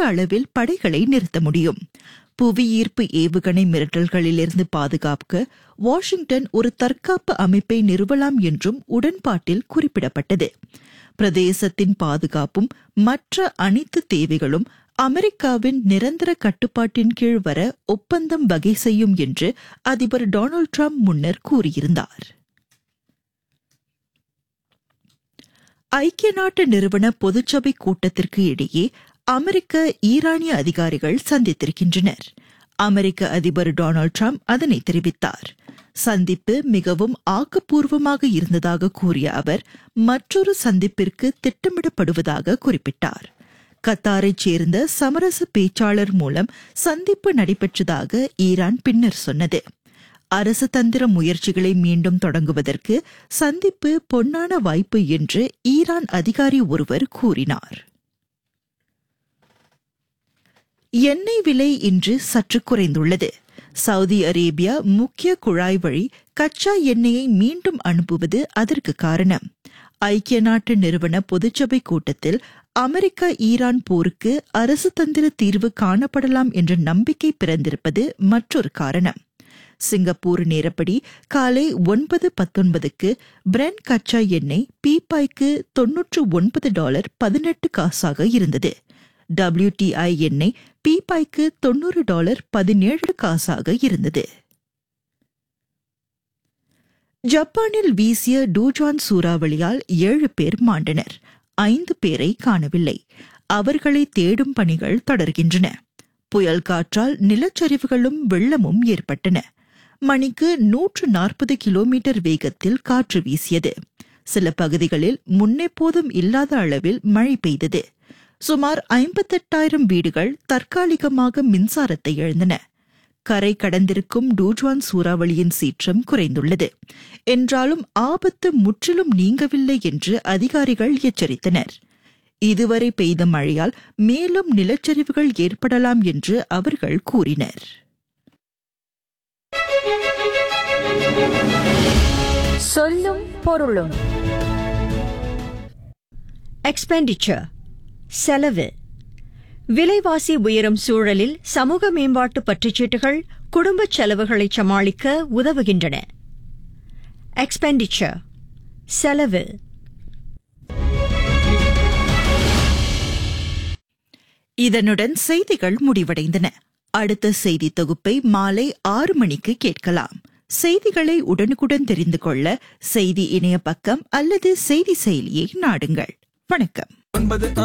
அளவில் படைகளை நிறுத்த முடியும் புவியீர்ப்பு ஏவுகணை மிரட்டல்களிலிருந்து பாதுகாக்க வாஷிங்டன் ஒரு தற்காப்பு அமைப்பை நிறுவலாம் என்றும் உடன்பாட்டில் குறிப்பிடப்பட்டது பிரதேசத்தின் பாதுகாப்பும் மற்ற அனைத்து தேவைகளும் அமெரிக்காவின் நிரந்தர கட்டுப்பாட்டின் கீழ் வர ஒப்பந்தம் வகை செய்யும் என்று அதிபர் டொனால்ட் ட்ரம்ப் முன்னர் கூறியிருந்தார் ஐக்கிய நாட்டு நிறுவன பொதுச்சபை கூட்டத்திற்கு இடையே அமெரிக்க ஈரானிய அதிகாரிகள் சந்தித்திருக்கின்றனர் அமெரிக்க அதிபர் டொனால்ட் ட்ரம்ப் அதனை தெரிவித்தார் சந்திப்பு மிகவும் ஆக்கப்பூர்வமாக இருந்ததாக கூறிய அவர் மற்றொரு சந்திப்பிற்கு திட்டமிடப்படுவதாக குறிப்பிட்டார் கத்தாரைச் சேர்ந்த சமரச பேச்சாளர் மூலம் சந்திப்பு நடைபெற்றதாக ஈரான் பின்னர் சொன்னது அரசு தந்திர முயற்சிகளை மீண்டும் தொடங்குவதற்கு சந்திப்பு பொன்னான வாய்ப்பு என்று ஈரான் அதிகாரி ஒருவர் கூறினார் எண்ணெய் விலை இன்று சற்று குறைந்துள்ளது சவுதி அரேபியா முக்கிய குழாய் வழி கச்சா எண்ணெயை மீண்டும் அனுப்புவது அதற்கு காரணம் ஐக்கிய நாட்டு நிறுவன பொதுச்சபை கூட்டத்தில் அமெரிக்கா ஈரான் போருக்கு அரசு தந்திர தீர்வு காணப்படலாம் என்ற நம்பிக்கை பிறந்திருப்பது மற்றொரு காரணம் சிங்கப்பூர் நேரப்படி காலை ஒன்பது பத்தொன்பதுக்கு பிரெண்ட் கச்சா எண்ணெய் பீப்பாய்க்கு தொன்னூற்று ஒன்பது டாலர் பதினெட்டு காசாக இருந்தது டபிள்யூடிஐ எண்ணெய் பீப்பாய்க்கு தொன்னூறு டாலர் பதினேழு காசாக இருந்தது ஜப்பானில் வீசிய டூஜான் சூறாவளியால் ஏழு பேர் மாண்டனர் ஐந்து பேரை காணவில்லை அவர்களை தேடும் பணிகள் தொடர்கின்றன புயல் காற்றால் நிலச்சரிவுகளும் வெள்ளமும் ஏற்பட்டன மணிக்கு நூற்று நாற்பது கிலோமீட்டர் வேகத்தில் காற்று வீசியது சில பகுதிகளில் முன்னெப்போதும் இல்லாத அளவில் மழை பெய்தது சுமார் ஐம்பத்தெட்டாயிரம் வீடுகள் தற்காலிகமாக மின்சாரத்தை இழந்தன கரை கடந்திருக்கும் டூஜ்வான் சூறாவளியின் சீற்றம் குறைந்துள்ளது என்றாலும் ஆபத்து முற்றிலும் நீங்கவில்லை என்று அதிகாரிகள் எச்சரித்தனர் இதுவரை பெய்த மழையால் மேலும் நிலச்சரிவுகள் ஏற்படலாம் என்று அவர்கள் கூறினர் சொல்லும் பொருளும் எக்ஸ்பெண்டிச்சர் செலவு விலைவாசி உயரும் சூழலில் சமூக மேம்பாட்டு பற்றுச்சீட்டுகள் குடும்ப செலவுகளை சமாளிக்க உதவுகின்றன எக்ஸ்பெண்டிச்சர் செலவு இதனுடன் செய்திகள் முடிவடைந்தன அடுத்த செய்தி தொகுப்பை மாலை ஆறு மணிக்கு கேட்கலாம் செய்திகளை உடனுக்குடன் தெரிந்து கொள்ள செய்தி இணைய பக்கம் அல்லது செய்தி செயலியை நாடுங்கள் வணக்கம்